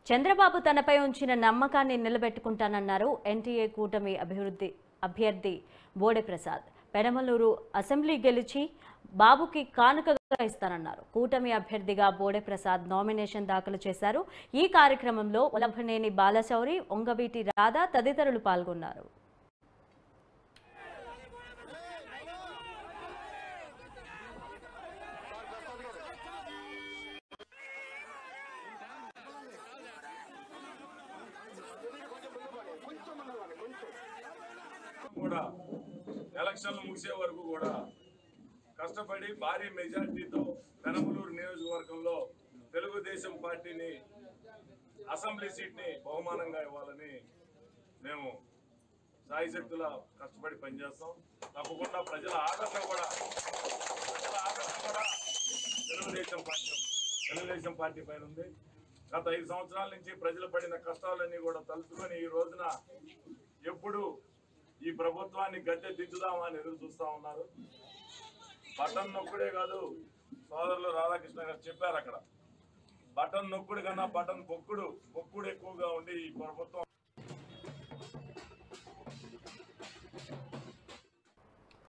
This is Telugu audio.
చంద్రబాబు తనపై ఉంచిన నమ్మకాన్ని నిలబెట్టుకుంటానన్నారు ఎన్టీఏ కూటమి అభివృద్ధి అభ్యర్థి బోడే ప్రసాద్ పెడమలూరు అసెంబ్లీ గెలిచి బాబుకి కానుకగా ఇస్తానన్నారు కూటమి అభ్యర్థిగా బోడే ప్రసాద్ నామినేషన్ దాఖలు చేశారు ఈ కార్యక్రమంలో ఉలభనేని బాలశౌరి ఒంగవీటి రాధా తదితరులు పాల్గొన్నారు కూడా ఎలక్షన్లు ముగిసే వరకు కూడా కష్టపడి భారీ మెజార్టీతో పెనమలూరు నియోజకవర్గంలో తెలుగుదేశం పార్టీని అసెంబ్లీ సీట్ని బహుమానంగా ఇవ్వాలని మేము సాయశక్తుల కష్టపడి పనిచేస్తాం తప్పకుండా ప్రజల ఆదరణ కూడా ప్రజల ఆదరణ కూడా తెలుగుదేశం పార్టీ తెలుగుదేశం పార్టీ పైన ఉంది గత ఐదు సంవత్సరాల నుంచి ప్రజలు పడిన కష్టాలన్నీ కూడా తలుచుకొని ఈ రోజున ఎప్పుడు ఈ ప్రభుత్వాన్ని గద్దె దిద్దుదామా అని ఎదురు చూస్తా ఉన్నారు బటన్ నొక్కుడే కాదు సోదరులు రాధాకృష్ణ గారు చెప్పారు అక్కడ బటన్ నొక్కుడు కన్నా బటన్ పొక్కుడు పొక్కుడు ఎక్కువగా ఉండి ఈ ప్రభుత్వం